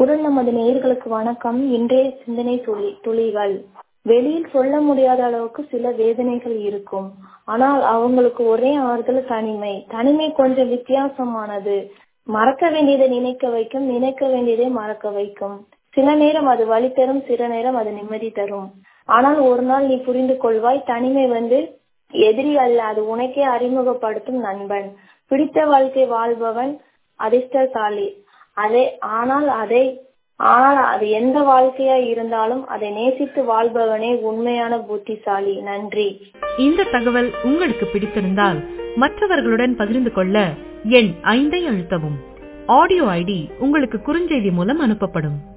குரல் நமது நேயர்களுக்கு வணக்கம் இன்றைய சிந்தனை துளி துளிகள் வெளியில் சொல்ல முடியாத அளவுக்கு சில வேதனைகள் இருக்கும் ஆனால் அவங்களுக்கு ஒரே ஆறுதல் தனிமை தனிமை கொஞ்சம் வித்தியாசமானது மறக்க வேண்டியதை நினைக்க வைக்கும் நினைக்க வேண்டியதை மறக்க வைக்கும் சில நேரம் அது வழி தரும் சில நேரம் அது நிம்மதி தரும் ஆனால் ஒரு நாள் நீ புரிந்து கொள்வாய் தனிமை வந்து எதிரி அல்ல அது உனக்கே அறிமுகப்படுத்தும் நண்பன் பிடித்த வாழ்க்கை வாழ்பவன் அதிர்ஷ்டசாலி அதை ஆனால் அதை ஆனால் அது எந்த வாழ்க்கையா இருந்தாலும் அதை நேசித்து வாழ்பவனே உண்மையான புத்திசாலி நன்றி இந்த தகவல் உங்களுக்கு பிடித்திருந்தால் மற்றவர்களுடன் பகிர்ந்து கொள்ள எண் ஐந்தை அழுத்தவும் ஆடியோ ஐடி உங்களுக்கு குறுஞ்செய்தி மூலம் அனுப்பப்படும்